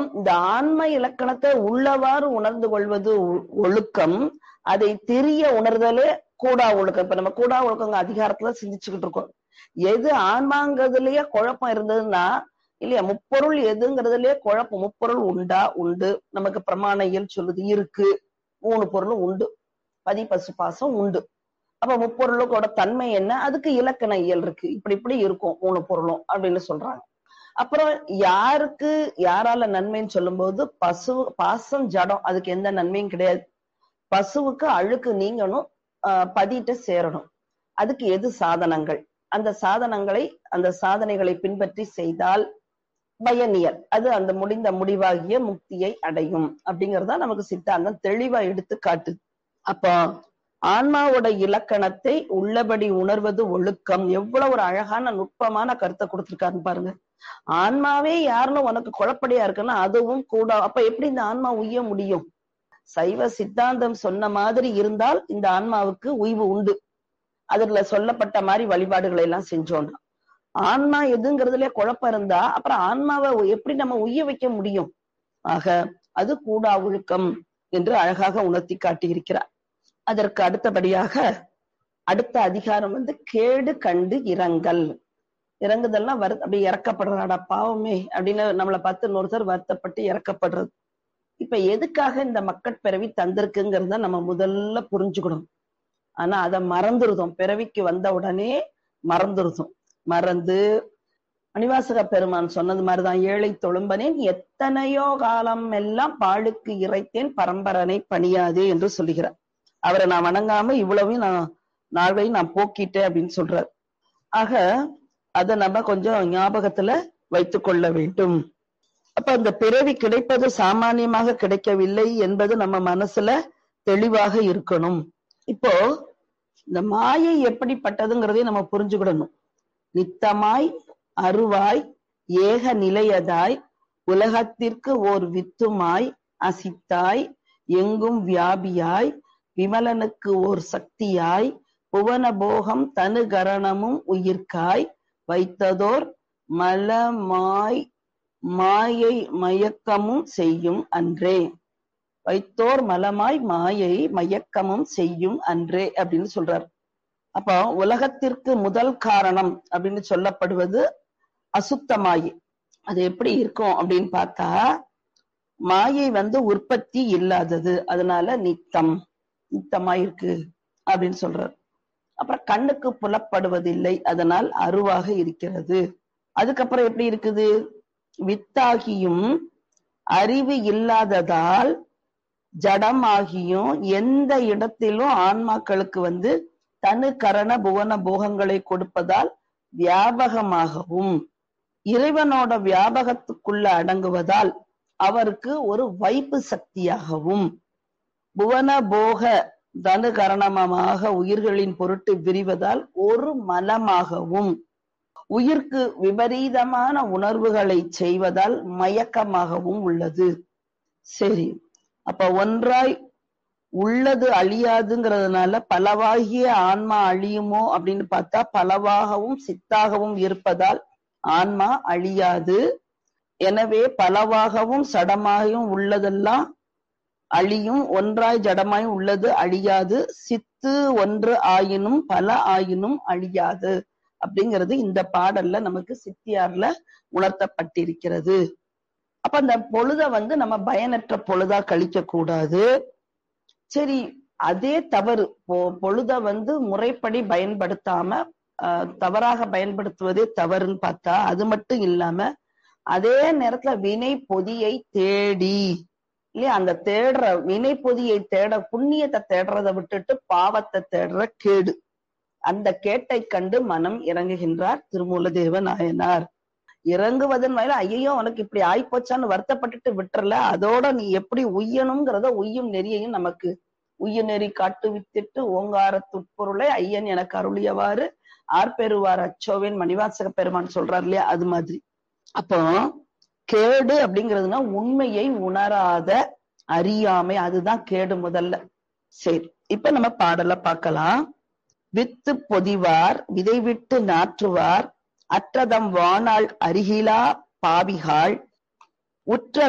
இந்த ஆன்ம இலக்கணத்தை உள்ளவாறு உணர்ந்து கொள்வது ஒ- ஒழுக்கம் அதை தெரிய உணர்தலே கூடா ஒழுக்கம் இப்ப நம்ம கூடா ஒழுக்கங்க அதிகாரத்துல சிந்திச்சுக்கிட்டு இருக்கோம் எது ஆன்மாங்கிறதுலயே குழப்பம் இருந்ததுன்னா இல்லையா முப்பொருள் எதுங்கிறதுலயே குழப்பம் முப்பொருள் உண்டா உண்டு நமக்கு பிரமாண இயல் சொல்லுது இருக்கு மூணு பொருளும் உண்டு பதி பசு பாசம் உண்டு அப்ப முப்பொருளுக்கோட தன்மை என்ன அதுக்கு இலக்கண இயல் இருக்கு இப்படி இப்படி இருக்கும் மூணு பொருளும் அப்படின்னு சொல்றாங்க அப்புறம் யாருக்கு யாரால நன்மைன்னு சொல்லும்போது பசு பாசம் ஜடம் அதுக்கு எந்த நன்மையும் கிடையாது பசுவுக்கு அழுக்கு நீங்கணும் ஆஹ் பதிட்ட சேரணும் அதுக்கு எது சாதனங்கள் அந்த சாதனங்களை அந்த சாதனைகளை பின்பற்றி செய்தால் பயனியல் அது அந்த முடிந்த முடிவாகிய முக்தியை அடையும் அப்படிங்கறதா நமக்கு சித்தாந்தம் தெளிவா எடுத்து காட்டுது அப்போ ஆன்மாவோட இலக்கணத்தை உள்ளபடி உணர்வது ஒழுக்கம் எவ்வளவு ஒரு அழகான நுட்பமான கருத்தை கொடுத்திருக்காருன்னு பாருங்க ஆன்மாவே யாருன்னு உனக்கு குழப்படியா இருக்குன்னா அதுவும் கூட அப்ப எப்படி இந்த ஆன்மா உய்ய முடியும் சைவ சித்தாந்தம் சொன்ன மாதிரி இருந்தால் இந்த ஆன்மாவுக்கு உய்வு உண்டு அதுல சொல்லப்பட்ட மாதிரி வழிபாடுகளை எல்லாம் செஞ்சோம்னா ஆன்மா எதுங்கிறதுல குழப்பம் இருந்தா அப்புறம் ஆன்மாவை எப்படி நம்ம உய்ய வைக்க முடியும் ஆக அது கூடா ஒழுக்கம் என்று அழகாக உணர்த்தி காட்டியிருக்கிறார் அதற்கு அடுத்தபடியாக அடுத்த அதிகாரம் வந்து கேடு கண்டு இரங்கல் இறங்குதெல்லாம் வரு அப்படி இறக்கப்படுறாடா பாவமே அப்படின்னு நம்மளை பார்த்து இன்னொருத்தர் வருத்தப்பட்டு இறக்கப்படுறது இப்ப எதுக்காக இந்த மக்கட்பிறவி தந்திருக்குங்கிறத நம்ம முதல்ல புரிஞ்சுக்கணும் ஆனா அதை மறந்துருதோம் பிறவிக்கு வந்த உடனே மறந்துருதோம் மறந்து மணிவாசக பெருமான் சொன்னது மாதிரிதான் ஏழை தொழும்பனேன் எத்தனையோ காலம் எல்லாம் பாழுக்கு இறைத்தேன் பரம்பரனை பணியாதே என்று சொல்லுகிறார் அவரை நான் வணங்காம இவ்வளவையும் நான் நாள்வையும் நான் போக்கிட்டேன் அப்படின்னு சொல்றார் ஆக அதை நம்ம கொஞ்சம் ஞாபகத்துல வைத்துக் கொள்ள வேண்டும் அப்ப அந்த பிறவி கிடைப்பது சாமானியமாக கிடைக்கவில்லை என்பது நம்ம மனசுல தெளிவாக இருக்கணும் இப்போ இந்த மாயை எப்படிப்பட்டதுங்கிறதையும் நம்ம புரிஞ்சுக்கிடணும் நித்தமாய் அருவாய் ஏக நிலையதாய் உலகத்திற்கு ஓர் வித்துமாய் அசித்தாய் எங்கும் வியாபியாய் விமலனுக்கு ஓர் சக்தியாய் புவன போகம் தனு கரணமும் உயிர்க்காய் வைத்ததோர் மலமாய் மாயை மயக்கமும் செய்யும் அன்றே வைத்தோர் மலமாய் மாயை மயக்கமும் செய்யும் அன்றே அப்படின்னு சொல்றார் அப்போ உலகத்திற்கு முதல் காரணம் அப்படின்னு சொல்லப்படுவது அசுத்த மாயை அது எப்படி இருக்கும் அப்படின்னு பார்த்தா மாயை வந்து உற்பத்தி இல்லாதது அதனால நித்தம் நித்தமாயிருக்கு அப்படின்னு சொல்றார் அப்புறம் கண்ணுக்கு புலப்படுவதில்லை அதனால் அருவாக இருக்கிறது அதுக்கப்புறம் எப்படி இருக்குது வித்தாகியும் அறிவு இல்லாததால் ஜடமாகியும் எந்த இடத்திலும் ஆன்மாக்களுக்கு வந்து தனு கரண புவன போகங்களை கொடுப்பதால் வியாபகமாகவும் இறைவனோட வியாபகத்துக்குள்ள அடங்குவதால் அவருக்கு ஒரு வைப்பு சக்தியாகவும் புவன போக தனு கரணமமாக உயிர்களின் பொருட்டு விரிவதால் ஒரு மலமாகவும் உயிர்க்கு விபரீதமான உணர்வுகளை செய்வதால் மயக்கமாகவும் உள்ளது சரி அப்ப ஒன்றாய் உள்ளது அழியாதுங்கிறதுனால பலவாகிய ஆன்மா அழியுமோ அப்படின்னு பார்த்தா பலவாகவும் சித்தாகவும் இருப்பதால் ஆன்மா அழியாது எனவே பலவாகவும் சடமாயும் உள்ளதெல்லாம் அழியும் ஒன்றாய் ஜடமாயும் உள்ளது அழியாது சித்து ஒன்று ஆயினும் பல ஆயினும் அழியாது அப்படிங்கிறது இந்த பாடல்ல நமக்கு சித்தியார்ல உணர்த்தப்பட்டிருக்கிறது அப்ப அந்த பொழுத வந்து நம்ம பயனற்ற பொழுதா கழிக்க கூடாது சரி அதே தவறு பொ- பொழுத வந்து முறைப்படி பயன்படுத்தாம ஆஹ், தவறாக பயன்படுத்துவதே தவறுன்னு பார்த்தா அது மட்டும் இல்லாம அதே நேரத்துல வினை பொதியை தேடி இல்லையா அந்த தேடுற வினை பொதியை தேட புண்ணியத்தை தேடுறதை விட்டுட்டு பாவத்தை தேடுற கேடு அந்த கேட்டை கண்டு மனம் இறங்குகின்றார் திருமூலதேவ நாயனார் இறங்குவதன் வாயில ஐயோ உனக்கு இப்படி ஆயிப்போச்சான்னு வருத்தப்பட்டுட்டு விட்டுறல அதோட நீ எப்படி உய்யணுங்கிறத உய்யும் நெறியையும் நமக்கு உய்ய நெறி காட்டு வித்திட்டு ஓங்கார துட்பொருளை ஐயன் எனக்கு அருளியவாறு ஆர்பெருவார் அச்சோவேன் மணிவாசக பெருமான் சொல்றார் இல்லையா அது மாதிரி அப்போ கேடு அப்படிங்கிறதுனா உண்மையை உணராத அறியாமை அதுதான் கேடு முதல்ல சரி இப்ப நம்ம பாடல பார்க்கலாம் வித்து பொதிவார் விதை விட்டு நாற்றுவார் அற்றதம் வாணாள் அருகிலா பாவிகாள் உற்ற